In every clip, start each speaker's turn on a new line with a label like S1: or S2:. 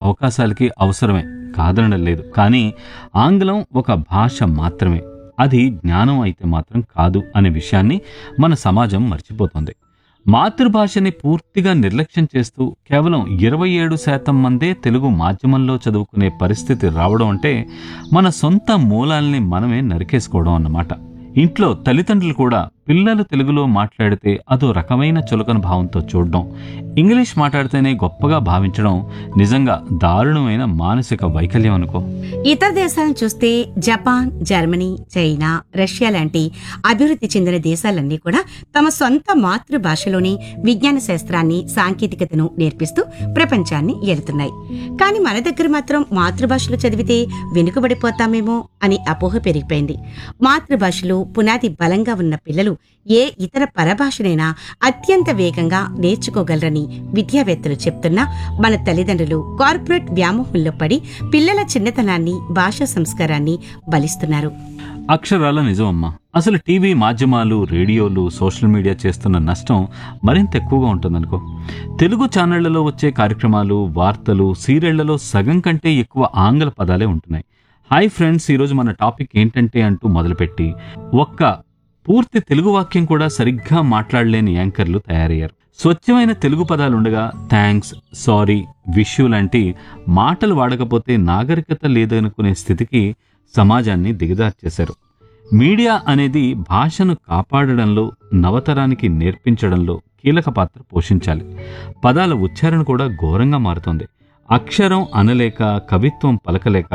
S1: అవకాశాలకి అవసరమే కాదనడం లేదు కానీ ఆంగ్లం ఒక భాష మాత్రమే అది జ్ఞానం అయితే మాత్రం కాదు అనే విషయాన్ని మన సమాజం మర్చిపోతుంది మాతృభాషని పూర్తిగా నిర్లక్ష్యం చేస్తూ కేవలం ఇరవై ఏడు శాతం మందే తెలుగు మాధ్యమంలో చదువుకునే పరిస్థితి రావడం అంటే మన సొంత మూలాల్ని మనమే నరికేసుకోవడం అన్నమాట ఇంట్లో తల్లిదండ్రులు కూడా పిల్లలు తెలుగులో మాట్లాడితే అదో రకమైన చులకన భావంతో చూడడం ఇంగ్లీష్ మాట్లాడితేనే గొప్పగా భావించడం నిజంగా దారుణమైన మానసిక వైకల్యం అనుకో
S2: ఇతర దేశాలను చూస్తే జపాన్ జర్మనీ చైనా రష్యా లాంటి అభివృద్ధి చెందిన దేశాలన్నీ కూడా తమ సొంత మాతృభాషలోని విజ్ఞాన శాస్త్రాన్ని సాంకేతికతను నేర్పిస్తూ ప్రపంచాన్ని ఏలుతున్నాయి కానీ మన దగ్గర మాత్రం మాతృభాషలో చదివితే వెనుకబడిపోతామేమో అని అపోహ పెరిగిపోయింది మాతృభాషలో పునాది బలంగా ఉన్న పిల్లలు ఏ ఇతర పరభాషనైనా అత్యంత వేగంగా నేర్చుకోగలరని విద్యావేత్తలు చెప్తున్నా మన తల్లిదండ్రులు కార్పొరేట్ వ్యామోహంలో పడి పిల్లల చిన్నతనాన్ని భాషా సంస్కారాన్ని బలిస్తున్నారు
S1: అక్షరాల నిజమమ్మా అసలు టీవీ మాధ్యమాలు రేడియోలు సోషల్ మీడియా చేస్తున్న నష్టం మరింత ఎక్కువగా ఉంటుందనుకో తెలుగు ఛానళ్లలో వచ్చే కార్యక్రమాలు వార్తలు సీరియళ్లలో సగం కంటే ఎక్కువ ఆంగ్ల పదాలే ఉంటున్నాయి హాయ్ ఫ్రెండ్స్ ఈరోజు మన టాపిక్ ఏంటంటే అంటూ మొదలుపెట్టి ఒక్క పూర్తి తెలుగు వాక్యం కూడా సరిగ్గా మాట్లాడలేని యాంకర్లు తయారయ్యారు స్వచ్ఛమైన తెలుగు పదాలుండగా థ్యాంక్స్ సారీ విష్ యూ లాంటి మాటలు వాడకపోతే నాగరికత లేదనుకునే స్థితికి సమాజాన్ని దిగజార్చేశారు మీడియా అనేది భాషను కాపాడడంలో నవతరానికి నేర్పించడంలో కీలక పాత్ర పోషించాలి పదాల ఉచ్చారణ కూడా ఘోరంగా మారుతోంది అక్షరం అనలేక కవిత్వం పలకలేక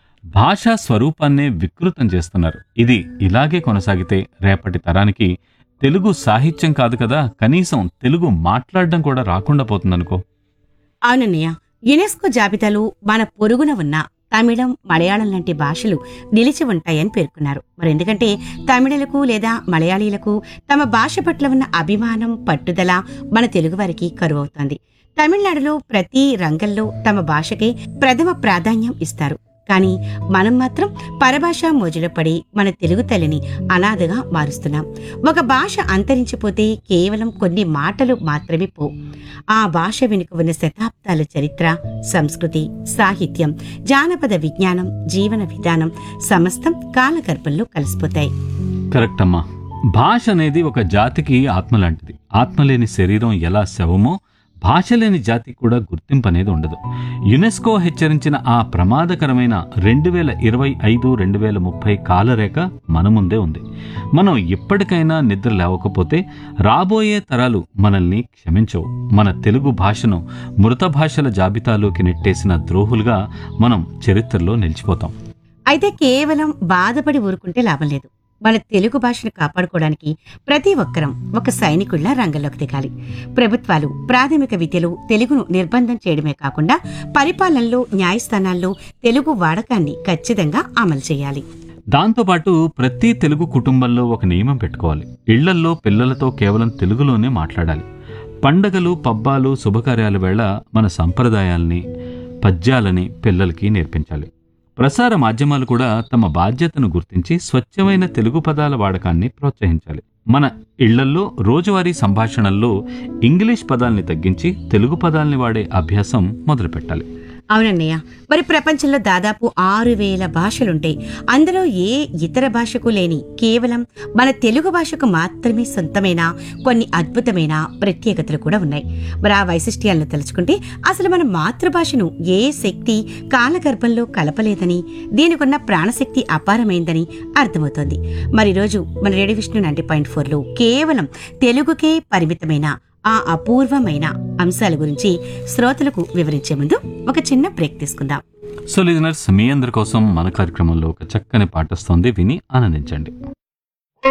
S1: భాషా స్వరూపాన్నే వికృతం చేస్తున్నారు ఇది ఇలాగే కొనసాగితే రేపటి తరానికి తెలుగు సాహిత్యం కాదు కదా కనీసం తెలుగు మాట్లాడడం కూడా రాకుండా పోతుందనుకో
S2: అవునన్నయ్య యునెస్కో జాబితాలో మన పొరుగున ఉన్న తమిళం మలయాళం లాంటి భాషలు నిలిచి ఉంటాయని పేర్కొన్నారు మరి ఎందుకంటే తమిళులకు లేదా మలయాళీలకు తమ భాష పట్ల ఉన్న అభిమానం పట్టుదల మన తెలుగువారికి కరువవుతోంది తమిళనాడులో ప్రతి రంగంలో తమ భాషకే ప్రథమ ప్రాధాన్యం ఇస్తారు కానీ మనం మాత్రం పరభాష మోజులో పడి మన తెలుగు తల్లిని అనాథగా మారుస్తున్నాం ఒక భాష అంతరించిపోతే కేవలం కొన్ని మాటలు మాత్రమే పో ఆ భాష వెనుక ఉన్న శతాబ్దాల చరిత్ర సంస్కృతి సాహిత్యం జానపద విజ్ఞానం జీవన విధానం సమస్తం కాలగర్భంలో కలిసిపోతాయి
S1: కరెక్ట్ అమ్మా భాష అనేది ఒక జాతికి ఆత్మ లాంటిది ఆత్మ లేని శరీరం ఎలా శవమో భాష లేని జాతికి కూడా గుర్తింపు అనేది ఉండదు యునెస్కో హెచ్చరించిన ఆ ప్రమాదకరమైన రెండు వేల ఇరవై ఐదు రెండు వేల ముప్పై కాలరేఖ మన ముందే ఉంది మనం ఎప్పటికైనా నిద్ర లేవకపోతే రాబోయే తరాలు మనల్ని క్షమించవు మన తెలుగు భాషను మృత భాషల జాబితాలోకి నెట్టేసిన ద్రోహులుగా మనం చరిత్రలో నిలిచిపోతాం
S2: అయితే కేవలం బాధపడి ఊరుకుంటే లాభం లేదు మన తెలుగు భాషను కాపాడుకోవడానికి ప్రతి ఒక్కరం ఒక సైనికుల్లా రంగంలోకి దిగాలి ప్రభుత్వాలు ప్రాథమిక విద్యలో తెలుగును నిర్బంధం చేయడమే కాకుండా పరిపాలనలో న్యాయస్థానాల్లో తెలుగు వాడకాన్ని ఖచ్చితంగా అమలు చేయాలి
S1: దాంతోపాటు ప్రతి తెలుగు కుటుంబంలో ఒక నియమం పెట్టుకోవాలి ఇళ్లల్లో పిల్లలతో కేవలం తెలుగులోనే మాట్లాడాలి పండగలు పబ్బాలు శుభకార్యాల వేళ మన సంప్రదాయాల్ని పద్యాలని పిల్లలకి నేర్పించాలి ప్రసార మాధ్యమాలు కూడా తమ బాధ్యతను గుర్తించి స్వచ్ఛమైన తెలుగు పదాల వాడకాన్ని ప్రోత్సహించాలి మన ఇళ్లల్లో రోజువారీ సంభాషణల్లో ఇంగ్లీష్ పదాల్ని తగ్గించి తెలుగు పదాల్ని వాడే అభ్యాసం మొదలుపెట్టాలి
S2: అవునన్నయ్య మరి ప్రపంచంలో దాదాపు ఆరు వేల భాషలుంటాయి అందులో ఏ ఇతర భాషకు లేని కేవలం మన తెలుగు భాషకు మాత్రమే సొంతమైన కొన్ని అద్భుతమైన ప్రత్యేకతలు కూడా ఉన్నాయి మరి ఆ వైశిష్ట్యాలను తెలుసుకుంటే అసలు మన మాతృభాషను ఏ శక్తి కాలగర్భంలో కలపలేదని దీనికున్న ప్రాణశక్తి అపారమైందని అర్థమవుతోంది మరి ఈరోజు మన రేడియో విష్ణు నైంటీ పాయింట్ ఫోర్లో కేవలం తెలుగుకే పరిమితమైన ఆ అపూర్వమైన అంశాల గురించి శ్రోతలకు వివరించే ముందు ఒక చిన్న బ్రేక్ తీసుకుందాం
S1: సో లిజనర్స్ మీ అందరి కోసం మన కార్యక్రమంలో ఒక చక్కని పాట వస్తోంది విని ఆనందించండి